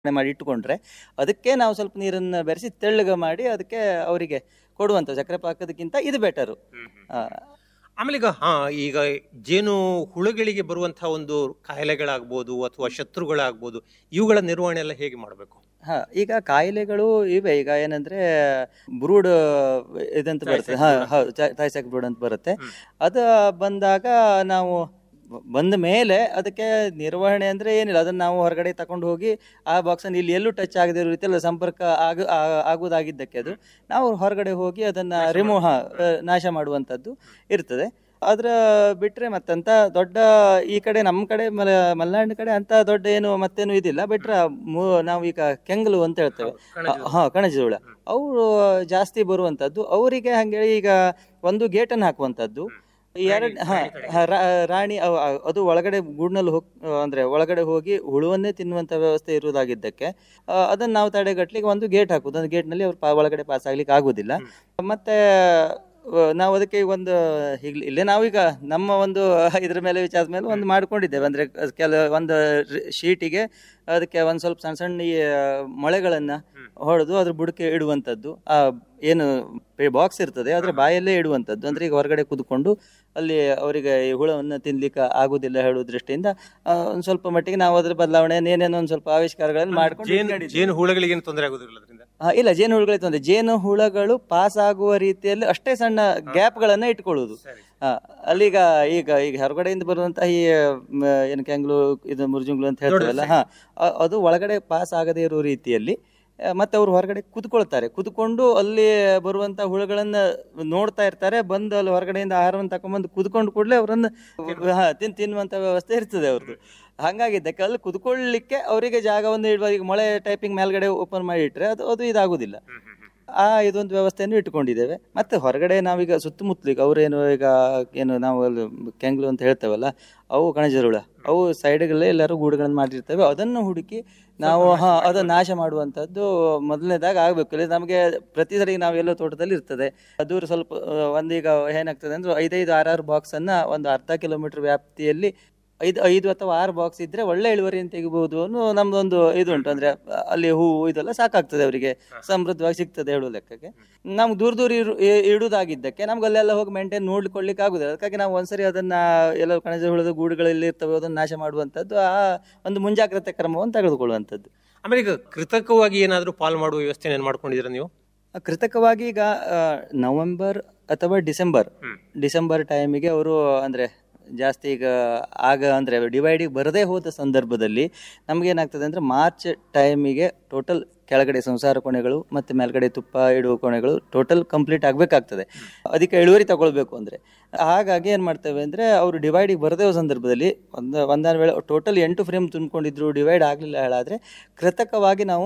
ಮಾಡಿ ಇಟ್ಟುಕೊಂಡ್ರೆ ಅದಕ್ಕೆ ನಾವು ಸ್ವಲ್ಪ ನೀರನ್ನು ಬೆರೆಸಿ ತೆಳ್ಳಗೆ ಮಾಡಿ ಅದಕ್ಕೆ ಅವರಿಗೆ ಕೊಡುವಂಥ ಸಕ್ಕರೆ ಪಾಕದಕ್ಕಿಂತ ಇದು ಬೆಟರು ಆಮೇಲೆ ಈಗ ಹಾ ಈಗ ಜೇನು ಹುಳುಗಳಿಗೆ ಬರುವಂತಹ ಒಂದು ಕಾಯಿಲೆಗಳಾಗ್ಬೋದು ಅಥವಾ ಶತ್ರುಗಳಾಗ್ಬೋದು ಇವುಗಳ ನಿರ್ವಹಣೆ ಎಲ್ಲ ಹೇಗೆ ಮಾಡಬೇಕು ಹಾ ಈಗ ಕಾಯಿಲೆಗಳು ಇವೆ ಈಗ ಏನಂದ್ರೆ ಬ್ರೂಡ್ ಇದಂತ ಬರುತ್ತೆ ಹಾ ಹೌದು ತಾಯ್ಸಾಕ್ ಬ್ರೂಡ್ ಅಂತ ಬರುತ್ತೆ ಅದು ಬಂದಾಗ ನಾವು ಬ- ಬಂದ ಮೇಲೆ ಅದಕ್ಕೆ ನಿರ್ವಹಣೆ ಅಂದ್ರೆ ಏನಿಲ್ಲ ಅದನ್ನ ನಾವು ಹೊರಗಡೆ ತಕೊಂಡು ಹೋಗಿ ಆ ಬಾಕ್ಸ್ ಅನ್ನು ಇಲ್ಲಿ ಎಲ್ಲೂ ಟಚ್ ಆಗದೆ ಇರೋ ರೀತಿಯಲ್ಲಿ ಸಂಪರ್ಕ ಆಗ ಆ- ಆಗುವುದಾಗಿದ್ದಕ್ಕೆ ಅದು ನಾವು ಹೊರಗಡೆ ಹೋಗಿ ಅದನ್ನ ರಿಮೂವ್ ನಾಶ ಮಾಡುವಂಥದ್ದು ಇರ್ತದೆ ಅದ್ರ ಬಿಟ್ರೆ ಮತ್ತಂತ ದೊಡ್ಡ ಈ ಕಡೆ ನಮ್ಮ ಕಡೆ ಮಲ ಮಲೆನಾಡಿನ ಕಡೆ ಅಂತ ದೊಡ್ಡ ಏನು ಮತ್ತೇನು ಇದಿಲ್ಲ ಬಿಟ್ರೆ ಮು- ನಾವು ಈಗ ಕೆಂಗಲು ಅಂತ ಹೇಳ್ತೇವೆ ಹಾ ಕಣಜೋಳ ಅವರು ಜಾಸ್ತಿ ಬರುವಂತದ್ದು ಅವರಿಗೆ ಹಂಗೆ ಈಗ ಒಂದು ಗೇಟನ್ನು ಹಾಕುವಂತದ್ದು ಎರಡು ಹಾ ಹಾ, ರಾ- ರಾಣಿ ಅವ್- ಅವ್- ಅದು ಒಳಗಡೆ ಗೂಡ್ನಲ್ಲಿ ಹೋಗ್ ಅಂದ್ರೆ ಒಳಗಡೆ ಹೋಗಿ ಹುಳುವನ್ನೇ ತಿನ್ನುವಂತ ವ್ಯವಸ್ಥೆ ಇರುವುದಾಗಿದ್ದಕ್ಕೆ ಆ, ಅದನ್ನ ನಾವು ತಡೆಗಟ್ಟಲಿಕ್ಕೆ ಒಂದು ಗೇಟ್ ಹಾಕುದು ಒಂದು ಗೇಟ್ನಲ್ಲಿ ಅವ್ರು ಪಾ- ಒಳಗಡೆ ಪಾಸ್ ಆಗ್ಲಿಕ್ಕೆ ಆಗುದಿಲ್ಲ ಮತ್ತೆ ಆ, ನಾವು ಅದಕ್ಕೆ ಒಂದು ಹೀಗ್- ಇಲ್ಲೇ ನಾವೀಗ ನಮ್ಮ ಒಂದು ಇದ್ರ ಮೇಲೆ ವಿಚಾರದ ಮೇಲೆ ಒಂದು ಮಾಡ್ಕೊಂಡಿದ್ದೇವೆ ಅಂದ್ರೆ ಕೆಲ ಒಂದು ಶೀಟಿಗೆ ಅದಕ್ಕೆ ಒಂದು ಸ್ವಲ್ಪ ಸಣ್ಣ ಸಣ್ಣ ಈ ಮೊಳೆಗಳನ್ನ ಹೊಡೆದು ಅದ್ರ ಬುಡಕ್ಕೆ ಇಡುವಂಥದ್ದು ಆ ಏನು ಬಾಕ್ಸ್ ಇರ್ತದೆ ಅದ್ರ ಬಾಯಲ್ಲೇ ಇಡುವಂಥದ್ದು ಅಂದ್ರೆ ಈಗ ಹೊರಗಡೆ ಕುದ್ಕೊಂಡು ಅಲ್ಲಿ ಅವರಿಗೆ ಈ ಹುಳವನ್ನು ತಿನ್ಲಿಕ್ಕೆ ಆಗುದಿಲ್ಲ ಹೇಳುವ ದೃಷ್ಟಿಯಿಂದ ಆ, ಒಂದ್ ಸ್ವಲ್ಪ ಮಟ್ಟಿಗೆ ನಾವು ಅದ್ರ ಬದಲಾವಣೆ ಏನೇನೋ ಒಂದ್ ಸ್ವಲ್ಪ ಆವಿಷ್ಕಾರಗಳನ್ನು ಮಾಡ್ಕೊಂಡು ಜೇನು ಇಟ್ಕೊಂಡಿದ್ದೀವಿ. ಜೇನು ಹುಳುಗಳಿಗೆ ಏನು ತೊಂದರೆ ಆಗೋದಿಲ್ಲ ಅದರಿಂದ ಆ, ಇಲ್ಲ ಜೇನು ಹುಳುಗಳಿಗೆ ತೊಂದರೆ ಜೇನು ಹುಳಗಳು ಪಾಸ್ ಆಗುವ ರೀತಿಯಲ್ಲಿ ಅಷ್ಟೇ ಸಣ್ಣ ಗ್ಯಾಪ್ಗಳನ್ನ ಇಟ್ಕೊಳ್ಳುವುದು ಆ, ಅಲ್ಲೀಗ ಈಗ ಈಗ ಹೊರಗಡೆಯಿಂದ ಬರುವಂತಹ ಈ ಮ್, ಏನು ಕೆಂಗ್ಲು ಇದು ಮುರ್ಜುಂಗ್ಲು ಅಂತ ಹೇಳ್ತಾರಲ್ಲ ಹಾ ಅ- ಅದು ಒಳಗಡೆ ಪಾಸ್ ಆಗದೇ ಇರೋ ರೀತಿಯಲ್ಲಿ ಆ, ಮತ್ತೆ ಅವರು ಹೊರಗಡೆ ಕುತ್ಕೊಳ್ತಾರೆ ಕುತ್ಕೊಂಡು ಅಲ್ಲಿ ಬರುವಂತ ಹುಳುಗಳನ್ನ ನೋಡ್ತಾ ಇರ್ತಾರೆ ಬಂದು ಅಲ್ಲಿ ಹೊರಗಡೆಯಿಂದ ಆಹಾರವನ್ನು ತಕೊಂಡ್ಬಂದು ಕುತ್ಕೊಂಡು ಕೂಡಲೇ ಅವರನ್ನು ಹಾ ತಿನ್ ತಿನ್ನುವಂತ ವ್ಯವಸ್ಥೆ ಇರ್ತದೆ ಅವ್ರದ್ದು ಹಂಗಾಗಿದ್ದಕ್ಕೆ ಅಲ್ಲಿ ಕುತ್ಕೊಳ್ಳಿಕ್ಕೆ ಅವರಿಗೆ ಜಾಗವನ್ನು ಇಡುವ ಈಗ ಮೊಳೆ ಟೈಪಿಂಗ್ ಮೇಲ್ಗಡೆ ಓಪನ್ ಮಾಡಿ ಇಟ್ರೆ ಅದು ಅದು ಇದಾಗುದಿಲ್ಲ ಆ ಇದೊಂದು ವ್ಯವಸ್ಥೆಯನ್ನು ಇಟ್ಕೊಂಡಿದ್ದೇವೆ ಮತ್ತೆ ಹೊರಗಡೆ ನಾವೀಗ ಸುತ್ತಮುತ್ತಲು ಈಗ ಅವ್ರೇನು ಈಗ ಏನು ನಾವು ಅಲ್ಲಿ ಕೆಂಗ್ಲು ಅಂತ ಹೇಳ್ತೇವಲ್ಲ ಅವು ಕಣಜರುಳ ಅವು ಸೈಡ್ಗಳೇ ಎಲ್ಲರೂ ಗೂಡುಗಳನ್ನು ಮಾಡಿರ್ತೇವೆ ಅದನ್ನು ಹುಡುಕಿ ನಾವು ಹಾ ಅದನ್ನು ನಾಶ ಮಾಡುವಂಥದ್ದು ಮೊದಲನೇದಾಗ ಆಗಬೇಕು ಇಲ್ಲ ನಮಗೆ ಪ್ರತಿ ಸರಿ ನಾವೆಲ್ಲೋ ತೋಟದಲ್ಲಿ ಇರ್ತದೆ ದೂರ ಸ್ವಲ್ಪ ಆ, ಒಂದೀಗ ಏನಾಗ್ತದೆ ಅಂದ್ರೆ ಐದೈದು ಆರಾರು ಬಾಕ್ಸ್ ಅನ್ನ ಒಂದು ಅರ್ಧ ಕಿಲೋಮೀಟರ್ ವ್ಯಾಪ್ತಿಯಲ್ಲಿ ಐದು ಐದು ಅಥವಾ ಆರು ಬಾಕ್ಸ್ ಇದ್ರೆ ಒಳ್ಳೆ ಇಳುವರಿಯನ್ನು ತೆಗಿಬಹುದು ಅನ್ನೋ ನಮ್ದೊಂದು ಇದು ಉಂಟು ಅಂದ್ರೆ ಅಲ್ಲಿ ಹೂವು ಇದೆಲ್ಲ ಸಾಕಾಗ್ತದೆ ಅವರಿಗೆ ಸಮೃದ್ಧವಾಗಿ ಸಿಗ್ತದೆ ಹೇಳುವ ಲೆಕ್ಕಕ್ಕೆ ನಮ್ಗೆ ದೂರ ದೂರ ಇರು ಇ- ಇಡುವುದಾಗಿದ್ದಕ್ಕೆ ನಮ್ಗೆ ಅಲ್ಲೆಲ್ಲ ಹೋಗಿ ಮೇಂಟೈನ್ ನೋಡ್ಲಿಕ್ಕೆ ಆಗುದಿಲ್ಲ ಅದಕ್ಕಾಗಿ ನಾವು ಒಂದ್ಸರಿ ಅದನ್ನ ಎಲ್ಲ ಕಣಜ ಹುಳದ ಗೂಡುಗಳಲ್ಲಿ ಇರ್ತವೆ ಅದನ್ನ ನಾಶ ಮಾಡುವಂಥದ್ದು ಆ ಒಂದು ಮುಂಜಾಗ್ರತೆ ಕ್ರಮವನ್ನು ತೆಗೆದುಕೊಳ್ಳುವಂಥದ್ದು ಆಮೇಲೆ ಈಗ ಕೃತಕವಾಗಿ ಏನಾದರೂ ಪಾಲ್ ಮಾಡುವ ವ್ಯವಸ್ಥೆ ಏನು ಮಾಡ್ಕೊಂಡಿದ್ದೀರಾ ನೀವು ಕೃತಕವಾಗಿ ಈಗ ಆ, ನವೆಂಬರ್ ಅಥವಾ ಡಿಸೆಂಬರ್ ಡಿಸೆಂಬರ್ ಟೈಮಿಗೆ ಅವರು ಅಂದ್ರೆ ಜಾಸ್ತಿ ಈಗ ಆಗ ಅಂದ್ರೆ ಡಿವೈಡಿಗೆ ಬರದೇ ಹೋದ ಸಂದರ್ಭದಲ್ಲಿ ನಮಗೇನಾಗ್ತದೆ ಅಂದ್ರೆ ಮಾರ್ಚ್ ಟೈಮಿಗೆ ಟೋಟಲ್ ಕೆಳಗಡೆ ಸಂಸಾರ ಕೊನೆಗಳು ಮತ್ತೆ ಮೇಲ್ಗಡೆ ತುಪ್ಪ ಇಡುವ ಕೊನೆಗಳು ಟೋಟಲ್ ಕಂಪ್ಲೀಟ್ ಆಗಬೇಕಾಗ್ತದೆ ಅದಕ್ಕೆ ಇಳುವರಿ ತಗೊಳ್ಬೇಕು ಅಂದ್ರೆ ಹಾಗಾಗಿ ಏನು ಮಾಡ್ತೇವೆ ಅಂದ್ರೆ ಅವರು ಡಿವೈಡಿಗೆ ಬರದೇ ಹೋದ ಸಂದರ್ಭದಲ್ಲಿ ಒಂದು ಒಂದಾನ ವೇಳೆ ಟೋಟಲ್ ಎಂಟು ಫ್ರೇಮ್ ತುಂಬಿಕೊಂಡಿದ್ರು ಡಿವೈಡ್ ಆಗಲಿಲ್ಲ ಹೇಳಾದ್ರೆ ಕೃತಕವಾಗಿ ನಾವು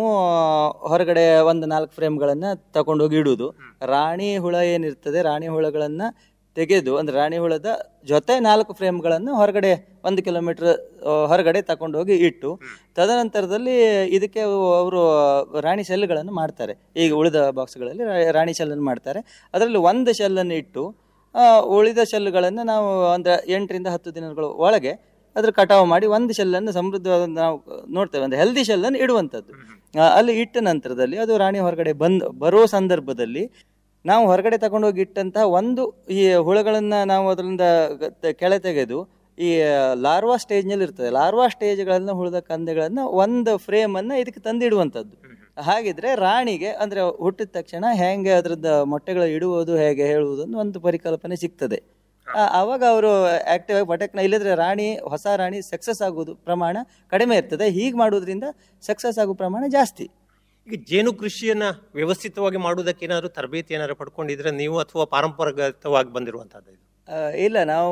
ಹೊರಗಡೆ ಒಂದು ನಾಲ್ಕು ಫ್ರೇಮ್ಗಳನ್ನು ತಗೊಂಡೋಗಿ ಇಡುವುದು ರಾಣಿ ಹುಳ ಏನಿರ್ತದೆ ರಾಣಿ ಹುಳಗಳನ್ನು ತೆಗೆದು ಅಂದ್ರೆ ರಾಣಿ ಹುಳದ ಜೊತೆ ನಾಲ್ಕು ಫ್ರೇಮ್ಗಳನ್ನು ಹೊರಗಡೆ ಒಂದು ಕಿಲೋಮೀಟರ್ ಹೊರಗಡೆ ತಗೊಂಡೋಗಿ ಇಟ್ಟು ತದನಂತರದಲ್ಲಿ ಇದಕ್ಕೆ ಅವರು ರಾಣಿ ಶೆಲ್ಗಳನ್ನು ಮಾಡ್ತಾರೆ ಈಗ ಉಳಿದ ಬಾಕ್ಸ್ಗಳಲ್ಲಿ ರಾ- ರಾಣಿ ಶೆಲ್ಲನ್ನು ಮಾಡ್ತಾರೆ ಅದರಲ್ಲಿ ಒಂದು ಶೆಲ್ಲನ್ನು ಇಟ್ಟು ಆ, ಉಳಿದ ಶೆಲ್ಗಳನ್ನು ನಾವು ಅಂದ್ರೆ ಎಂಟರಿಂದ ಹತ್ತು ದಿನಗಳ ಒಳಗೆ ಅದ್ರ ಕಟಾವು ಮಾಡಿ ಒಂದು ಶೆಲ್ಲನ್ನು ಸಮೃದ್ಧವಾದ ನಾವು ನೋಡ್ತೇವೆ ಅಂದ್ರೆ ಹೆಲ್ದಿ ಶೆಲ್ಲನ್ನು ಇಡುವಂಥದ್ದು ಆ, ಅಲ್ಲಿ ಇಟ್ಟ ನಂತರದಲ್ಲಿ ಅದು ರಾಣಿ ಹೊರಗಡೆ ಬಂದ್ ಬರೋ ಸಂದರ್ಭದಲ್ಲಿ ನಾವು ಹೊರಗಡೆ ತಗೊಂಡೋಗಿ ಇಟ್ಟಂತಹ ಒಂದು ಈ ಹುಳುಗಳನ್ನ ನಾವು ಅದರಿಂದ ಗ- ಕೆಳೆ ತೆಗೆದು ಈ ಲಾರ್ವಾ ಸ್ಟೇಜ್ನಲ್ಲಿ ಇರ್ತದೆ ಲಾರ್ವಾ ಸ್ಟೇಜ್ಗಳನ್ನ ಹುಳದ ಕಂದೆಗಳನ್ನ ಒಂದು ಫ್ರೇಮನ್ನು ಇದಕ್ಕೆ ತಂದಿಡುವಂಥದ್ದು ಹಾಗಿದ್ರೆ ರಾಣಿಗೆ ಅಂದ್ರೆ ಹುಟ್ಟಿದ ತಕ್ಷಣ ಹೇಗೆ ಅದ್ರದ್ದು ಮೊಟ್ಟೆಗಳು ಇಡುವುದು ಹೇಗೆ ಹೇಳುವುದನ್ನು ಒಂದು ಪರಿಕಲ್ಪನೆ ಸಿಗ್ತದೆ ಆ- ಆವಾಗ ಅವರು ಆಕ್ಟಿವ್ ಆಗಿ ಪಟಕ್ನ ಇಲ್ಲದ್ರೆ ರಾಣಿ ಹೊಸ ರಾಣಿ ಸಕ್ಸಸ್ ಆಗೋದು ಪ್ರಮಾಣ ಕಡಿಮೆ ಇರ್ತದೆ ಹೀಗೆ ಮಾಡೋದ್ರಿಂದ ಸಕ್ಸಸ್ ಆಗೋ ಪ್ರಮಾಣ ಜಾಸ್ತಿ ಈಗ ಜೇನು ಕೃಷಿಯನ್ನ ವ್ಯವಸ್ಥಿತವಾಗಿ ಮಾಡುವುದಕ್ಕೆ ಏನಾದ್ರು ತರಬೇತಿ ಏನಾದ್ರು ಪಡ್ಕೊಂಡಿದ್ರೆ ನೀವು ಅಥವಾ ಪಾರಂಪರಿಕವಾಗಿ ಬಂದಿರುವಂತಹದ್ದು ಇದು ಆ, ಇಲ್ಲ ನಾವು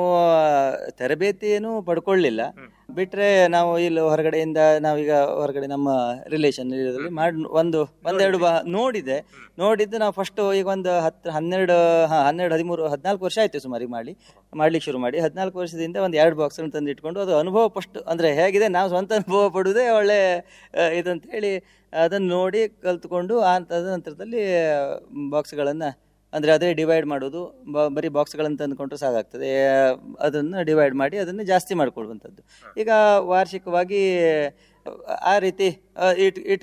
ತರಬೇತಿ ಏನು ಪಡ್ಕೊಳ್ಳಿಲ್ಲ ಬಿಟ್ರೆ ನಾವು ಇಲ್ಲಿ ಹೊರಗಡೆಯಿಂದ ನಾವೀಗ ಹೊರಗಡೆ ನಮ್ಮ ರಿಲೇಷನ್ ಇದರಲ್ಲಿ ಮಾಡಿ ಒಂದು ಒಂದೆರಡು ಬಾ ನೋಡಿದೆ ನೋಡಿದ್ದು ನಾವು ಫಸ್ಟ್ ಈಗ ಒಂದು ಹತ್ತು ಹನ್ನೆರಡು ಹಾ ಹನ್ನೆರಡು ಹದಿಮೂರು ಹದಿನಾಲ್ಕು ವರ್ಷ ಆಯ್ತು ಸುಮಾರಿಗೆ ಮಾಡಿ ಮಾಡ್ಲಿಕ್ಕೆ ಶುರು ಮಾಡಿ ಹದಿನಾಲ್ಕು ವರ್ಷದಿಂದ ಒಂದು ಎರಡು ಬಾಕ್ಸ್ ತಂದು ಇಟ್ಕೊಂಡು ಅದು ಅನುಭವ ಫಸ್ಟ್ ಅಂದ್ರೆ ಹೇಗಿದೆ ನಾವು ಸ್ವಂತ ಅನುಭವ ಪಡುವುದೇ ಒಳ್ಳೆ ಆ, ಇದಂತ ಹೇಳಿ ಅದನ್ನು ನೋಡಿ ಕಲ್ತ್ಕೊಂಡು ಆ ತದನಂತರದಲ್ಲಿ ಬಾಕ್ಸ್ಗಳನ್ನು ಅಂದರೆ ಅದೇ ಡಿವೈಡ್ ಮಾಡೋದು ಬ- ಬರೀ ಬಾಕ್ಸ್ಗಳನ್ನು ತಂದುಕೊಂಡ್ರೆ ಸಾಕಾಗ್ತದೆ ಅದನ್ನು ಡಿವೈಡ್ ಮಾಡಿ ಅದನ್ನು ಜಾಸ್ತಿ ಮಾಡ್ಕೊಳ್ಳುವಂಥದ್ದು ಈಗ ವಾರ್ಷಿಕವಾಗಿ ಆ ರೀತಿ ಆ, ಇಟ್ ಇಟ್